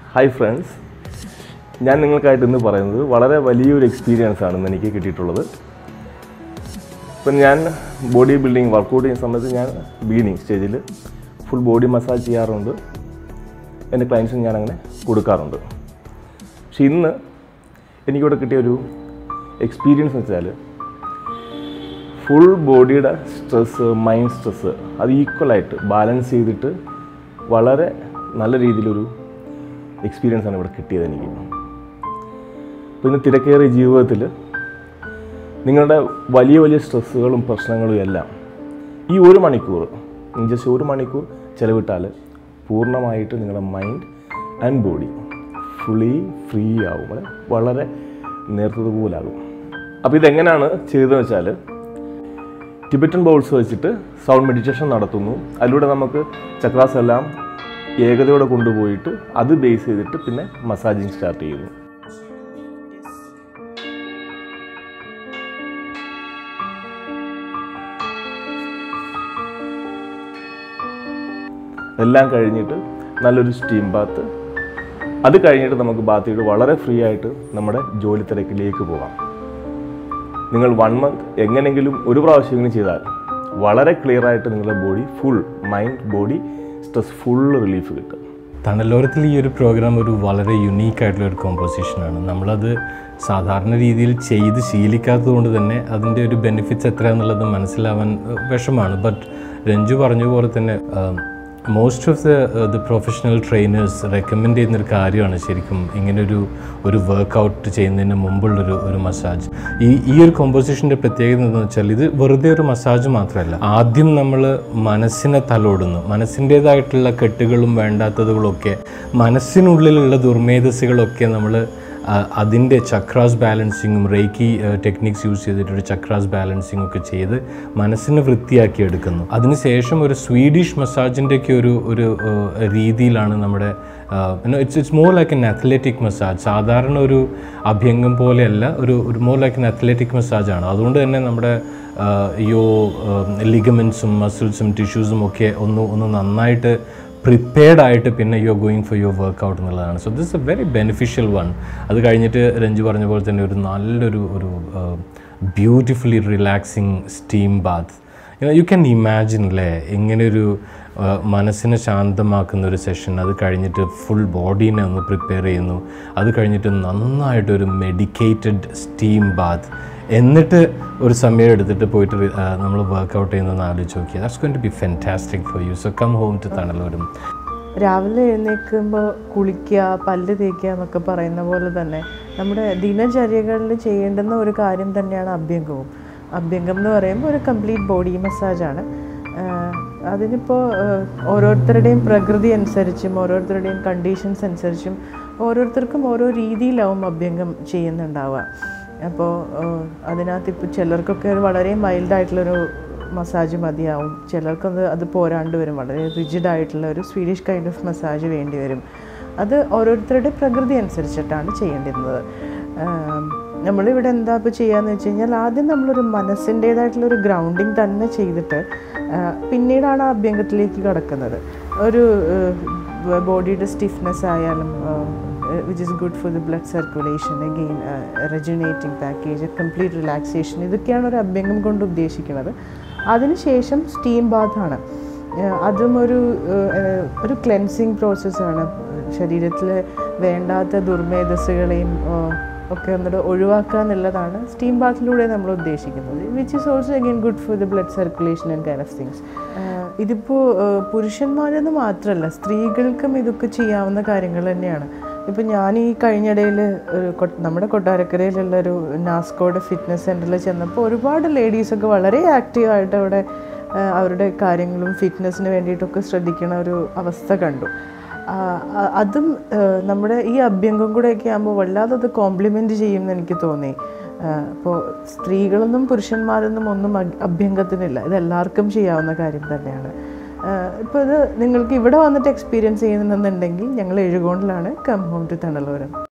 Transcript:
hi friends ഞാൻ നിങ്ങൾക്കായിട്ട് ഇന്ന് പറയുന്നത് വളരെ വലിയൊരു എക്സ്പീരിയൻസ് ആണ് ഇന്ന് എനിക്ക് കിട്ടിയിട്ടുള്ളത് ഇപ്പം ഞാൻ ബോഡി ബിൽഡിങ് വർക്കൗട്ട് ചെയ്യുന്ന സമയത്ത് ഞാൻ ബീഡിങ് സ്റ്റേജിൽ ഫുൾ ബോഡി മസാജ് ചെയ്യാറുണ്ട് എൻ്റെ ക്ലയൻസിന് ഞാൻ അങ്ങനെ കൊടുക്കാറുണ്ട് പക്ഷെ ഇന്ന് എനിക്കിവിടെ കിട്ടിയ ഒരു എക്സ്പീരിയൻസ് എന്ന് വെച്ചാൽ ഫുൾ ബോഡിയുടെ സ്ട്രെസ്സ് മൈൻഡ് സ്ട്രെസ്സ് അത് ഈക്വലായിട്ട് ബാലൻസ് ചെയ്തിട്ട് വളരെ നല്ല രീതിയിലൊരു എക്സ്പീരിയൻസ് ആണ് ഇവിടെ കിട്ടിയത് എനിക്ക് അപ്പോൾ ഇന്ന് തിരക്കേറിയ ജീവിതത്തിൽ നിങ്ങളുടെ വലിയ വലിയ സ്ട്രെസ്സുകളും പ്രശ്നങ്ങളും എല്ലാം ഈ ഒരു മണിക്കൂർ ജസ്റ്റ് ഒരു മണിക്കൂർ ചിലവിട്ടാൽ പൂർണ്ണമായിട്ട് നിങ്ങളുടെ mind and body fully free ആവും അല്ലെ വളരെ നേർത്തതുപോലാകും അപ്പോൾ ഇതെങ്ങനെയാണ് ചെയ്തതെന്ന് വെച്ചാൽ ടിബറ്റൻ ബൗൾസ് വെച്ചിട്ട് സൗണ്ട് മെഡിറ്റേഷൻ നടത്തുന്നു അതിലൂടെ നമുക്ക് ചക്രാസ് എല്ലാം ഏകതയോടെ കൊണ്ടുപോയിട്ട് അത് ബേസ് ചെയ്തിട്ട് പിന്നെ മസാജിങ് സ്റ്റാർട്ട് ചെയ്യുന്നു എല്ലാം കഴിഞ്ഞിട്ട് നല്ലൊരു സ്റ്റീം ബാത്ത് അത് കഴിഞ്ഞിട്ട് നമുക്ക് ബാത്ത് ചെയ്ത് വളരെ ഫ്രീ ആയിട്ട് നമ്മുടെ ജോലി തിരക്കിലേക്ക് പോകാം നിങ്ങൾ വൺ മന്ത് എങ്ങനെയെങ്കിലും ഒരു പ്രാവശ്യമെങ്കിലും ചെയ്താൽ വളരെ ക്ലിയർ ആയിട്ട് നിങ്ങളുടെ body full mind body stress full relief കിട്ടും തണലോരത്തിൽ ഈ ഒരു പ്രോഗ്രാം ഒരു വളരെ യുണീക്ക് ആയിട്ടുള്ള ഒരു കോമ്പോസിഷനാണ് നമ്മളത് സാധാരണ രീതിയിൽ ചെയ്ത് ശീലിക്കാത്തത് കൊണ്ട് തന്നെ അതിൻ്റെ ഒരു ബെനിഫിറ്റ്സ് എത്രയാണെന്നുള്ളത് മനസ്സിലാവാൻ ഏഹ്, വിഷമാണ് ബട്ട് രഞ്ജു പറഞ്ഞ പോലെ തന്നെ most of the the professional trainers recommend ചെയ്യുന്നൊരു കാര്യമാണ് ശരിക്കും ഇങ്ങനൊരു ഒരു വർക്കൗട്ട് ചെയ്യുന്നതിന് മുമ്പുള്ളൊരു ഒരു മസാജ് ഈ ഈ ഒരു കോമ്പോസിഷൻ്റെ പ്രത്യേകത എന്താണെന്ന് വെച്ചാൽ ഇത് വെറുതെ ഒരു മസാജ് മാത്രമല്ല ആദ്യം നമ്മൾ മനസ്സിനെ തലോടുന്നു മനസ്സിൻ്റേതായിട്ടുള്ള കെട്ടുകളും വേണ്ടാത്തതുകളൊക്കെ മനസ്സിനുള്ളിലുള്ള ദുർമേധസ്സുകളൊക്കെ നമ്മൾ അതിൻ്റെ ചക്രാസ് ബാലൻസിങ്ങും റേക്കി ടെക്നിക്സ് യൂസ് ചെയ്തിട്ടൊരു ചക്രാസ് ബാലൻസിങ് ഒക്കെ ചെയ്ത് മനസ്സിനെ വൃത്തിയാക്കി എടുക്കുന്നു അതിനുശേഷം ഒരു സ്വീഡിഷ് മസാജിൻ്റെയൊക്കെ ഒരു ഒരു ഏഹ്, രീതിയിലാണ് നമ്മുടെ it's it's more like an athletic massage സാധാരണ ഒരു അഭ്യംഗം പോലെയല്ല ഒരു ഒരു മോർ ലൈക്ക് എൻ അത്ലറ്റിക് മസാജാണ് അതുകൊണ്ട് തന്നെ നമ്മുടെ യോ ലിഗമെൻസും മസിൽസും ടിഷ്യൂസും ഒക്കെ ഒന്ന് ഒന്ന് നന്നായിട്ട് പ്രിപ്പയർഡ് ആയിട്ട് പിന്നെ you are going for your workout എന്നുള്ളതാണ് so this a very beneficial one അത് കഴിഞ്ഞിട്ട് രഞ്ജു പറഞ്ഞ പോലെ തന്നെ ഒരു നല്ലൊരു ഒരു beautifully relaxing steam bath you can imagine അല്ലേ ഇങ്ങനെയൊരു ആ, മനസ്സിനെ ശാന്തമാക്കുന്ന ഒരു സെഷൻ അത് കഴിഞ്ഞിട്ട് ഫുൾ ബോഡീനെ ഒന്ന് പ്രിപ്പയർ ചെയ്യുന്നു അത് കഴിഞ്ഞിട്ട് നന്നായിട്ടൊരു മെഡിക്കേറ്റഡ് സ്റ്റീം ബാത്ത് എന്നിട്ട് ഒരു സമയം എടുത്തിട്ട് പോയിട്ട് നമ്മൾ വർക്കൗട്ട് ചെയ്യുന്നതെന്ന് ആലോചിച്ച് നോക്കിയാൽ that's going to be fantastic for you so come home to Thanaloram രാവിലെ എഴുന്നേൽക്കുമ്പോൾ കുളിക്കുക പല്ല് തേക്കുക എന്നൊക്കെ പറയുന്ന പോലെ തന്നെ നമ്മുടെ ദിനചര്യകളിൽ ചെയ്യേണ്ടുന്ന ഒരു കാര്യം തന്നെയാണ് അഭ്യംഗവും അഭ്യംഗം എന്ന് പറയുമ്പോൾ ഒരു കംപ്ലീറ്റ് ബോഡി മസാജാണ് അതിനിപ്പോൾ ഓരോരുത്തരുടെയും പ്രകൃതി അനുസരിച്ചും ഓരോരുത്തരുടെയും കണ്ടീഷൻസ് അനുസരിച്ചും ഓരോരുത്തർക്കും ഓരോ രീതിയിലാവും അഭ്യംഗം ചെയ്യുന്നുണ്ടാവുക അപ്പോൾ അതിനകത്ത് ഇപ്പോൾ ചിലർക്കൊക്കെ ഒരു വളരെ മൈൽഡായിട്ടുള്ളൊരു മസാജ് മതിയാവും ചിലർക്കത് അത് പോരാണ്ട് വരും വളരെ റിജിഡ് ആയിട്ടുള്ള ഒരു സ്വീഡിഷ് കൈൻഡ് ഓഫ് മസാജ് വേണ്ടി വരും അത് ഓരോരുത്തരുടെ പ്രകൃതി അനുസരിച്ചിട്ടാണ് ചെയ്യേണ്ടിരുന്നത് ആം, നമ്മളിവിടെ എന്താ ഇപ്പോൾ ചെയ്യാന്ന് വെച്ച് കഴിഞ്ഞാൽ ആദ്യം നമ്മളൊരു മനസ്സിൻ്റേതായിട്ടുള്ള ഒരു ഗ്രൗണ്ടിങ് തന്നെ ചെയ്തിട്ട് ആ, പിന്നീടാണ് ആ അഭ്യംഗത്തിലേക്ക് കടക്കുന്നത് ഒരു ബോഡിയുടെ സ്റ്റിഫ്നെസ് ആയാലും which is good for the blood circulation again rejuvenating package complete relaxation ഇതൊക്കെയാണ് ഒരു അഭ്യംഗം കൊണ്ട് ഉദ്ദേശിക്കുന്നത് അതിനുശേഷം സ്റ്റീം ബാത്താണ് അതും ഒരു ഏഹ്, ഒരു ക്ലെൻസിങ് പ്രോസസ്സാണ് ശരീരത്തിൽ വേണ്ടാത്ത ദുർമേധസ്സുകളെയും ഏഹ്, ഒക്കെ ഒന്നുകൂടെ ഒഴിവാക്കുക എന്നുള്ളതാണ് സ്റ്റീം ബാത്തിലൂടെ നമ്മൾ ഉദ്ദേശിക്കുന്നത് which is also again good for the blood circulation and kind of things ഇതിപ്പോൾ പുരുഷന്മാരെന്ന് മാത്രമല്ല സ്ത്രീകൾക്കും ഇതൊക്കെ ചെയ്യാവുന്ന കാര്യങ്ങൾ തന്നെയാണ് ഇപ്പം ഞാൻ ഈ കഴിഞ്ഞിടയിൽ ഒരു കൊ- നമ്മുടെ കൊട്ടാരക്കരയിലുള്ള ഒരു നാസ്കോയുടെ ഫിറ്റ്നസ് സെൻറ്ററിൽ ചെന്നപ്പോൾ ഒരുപാട് ലേഡീസൊക്കെ വളരെ ആക്റ്റീവായിട്ട് അവിടെ ആ, അവരുടെ കാര്യങ്ങളും ഫിറ്റ്നസ്സിന് വേണ്ടിയിട്ടൊക്കെ ശ്രദ്ധിക്കുന്ന ഒരു അവസ്ഥ കണ്ടു ആ, അ- അതും ആ, നമ്മുടെ ഈ അഭ്യംഗം കൂടെയൊക്കെ ആകുമ്പോൾ വല്ലാതെ അത് കോംപ്ലിമെൻറ്റ് ചെയ്യുമെന്ന് എനിക്ക് തോന്നി അപ്പോൾ സ്ത്രീകളൊന്നും പുരുഷന്മാരൊന്നും ഒന്നും അഭ്- അഭ്യംഗത്തിനില്ല ഇത് എല്ലാവർക്കും ചെയ്യാവുന്ന കാര്യം തന്നെയാണ് ഇപ്പോൾ ഇത് നിങ്ങൾക്ക് ഇവിടെ വന്നിട്ട് എക്സ്പീരിയൻസ് ചെയ്യുന്നുണ്ടെങ്കിൽ ഞങ്ങൾ എഴുകോണ്ടിലാണ് കം ഹോം ടു തണലോരം